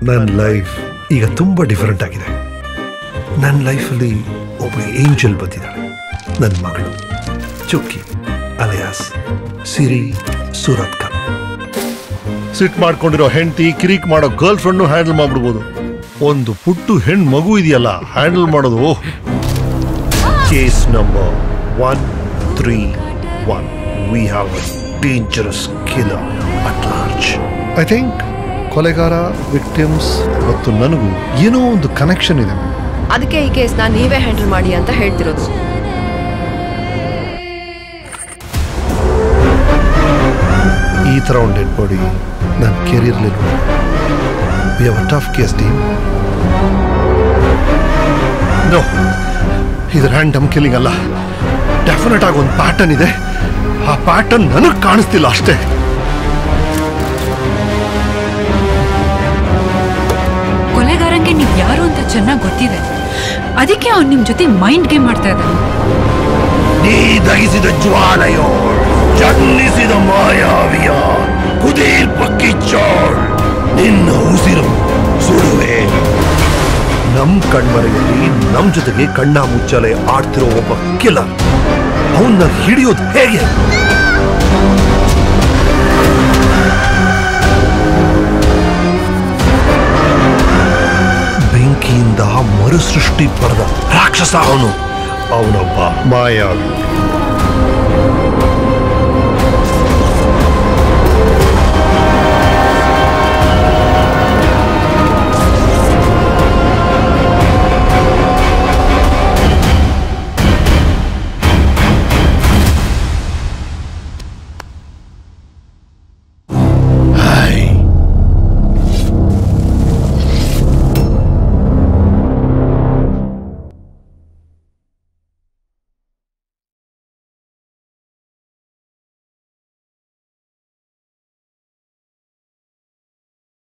ನನ್ನ ಲೈಫ್ ಈಗ ತುಂಬ ಡಿಫರೆಂಟ್ ಆಗಿದೆ ನನ್ನ ಲೈಫಲ್ಲಿ ಒಬ್ಬ ಏಂಜಲ್ ಬಂದಿದ್ದಾಳೆ ನನ್ನ ಮಗಳು ಚುಕ್ಕಿ ಅಲಿಯಾಸ್ ಸಿರಿ ಸೂರತ್ ಖಾನ್ ಸಿಟ್ ಮಾಡ್ಕೊಂಡಿರೋ ಹೆಂಡತಿ ಕಿರಿಕ್ ಮಾಡೋ ಗರ್ಲ್ ಫ್ರೆಂಡ್ ಹ್ಯಾಂಡಲ್ ಮಾಡ್ಬಿಡ್ಬೋದು ಒಂದು ಪುಟ್ಟು ಹೆಣ್ ಮಗು ಇದೆಯಲ್ಲ ಹ್ಯಾಂಡಲ್ ಮಾಡೋದು oh case number one three one we have a dangerous killer at large I think ಕೊಲೆಗಾರ ವಿಕ್ಟಿಮ್ಸ್ ಮತ್ತು ನನಗೂ ಏನೋ ಒಂದು ಕನೆಕ್ಷನ್ ಇದೆ ಅದಕ್ಕೆ ಈ ಕೇಸ್ನ ನೀವೇ ಹ್ಯಾಂಡಲ್ ಮಾಡಿ ಅಂತ ಹೇಳ್ತಿರೋದು ಈ ಥರ ಒಂದು ಡೆಡ್ ಬಾಡಿ ನನ್ನ ಕೆರಿಯರ್ಲಿ we have a tough case team no ಇದು ರ್ಯಾಂಡಮ್ ಕಿಲ್ಲಿಂಗ್ ಅಲ್ಲ ಡೆಫಿನೆಟ್ ಆಗಿ ಒಂದು ಪ್ಯಾಟರ್ನ್ ಇದೆ ಆ ಪ್ಯಾಟರ್ನ್ ನನಗೆ ಕಾಣಿಸ್ತಿಲ್ಲ ಅಷ್ಟೇ ಕೊಲೆಗಾರಂಗೆ ನೀವ್ ಯಾರು ಅಂತ ಚೆನ್ನಾಗಿ ಗೊತ್ತಿದೆ ಅದಕ್ಕೆ ಅವ್ನು ನಿಮ್ ಜೊತೆ ಮೈಂಡ್ ಗೇಮ್ ಮಾಡ್ತಾ ಇದ್ದಾನೆ ನೀ ದಹಿಸಿದ ಜ್ವಾಲೆಯೋ ಜನ್ನಿಸಿದ ಮಾಯಾವಿಯ ಕುದೀರ್ಪಕ್ಕಿಚ್ಚೋಳ್ ನಿನ್ನ ಉಸಿರು ಸುಡುವೆ ನಮ್ ಕಣ್ಮರೆಯಲ್ಲಿ ನಮ್ ಜೊತೆಗೆ ಕಣ್ಣ ಮುಚ್ಚಾಲೆ ಆಡ್ತಿರೋ ಒಬ್ಬ ಕಿಲ್ಲರ್ ಅವನ್ನ ಹಿಡಿಯೋದು ಹೇಗೆ ಬೆಂಕಿಯಿಂದ ಮರುಸೃಷ್ಟಿ ಪಡೆದ ರಾಕ್ಷಸ ಅವನು ಅವನೊಬ್ಬ ಮಾಯಾವಿ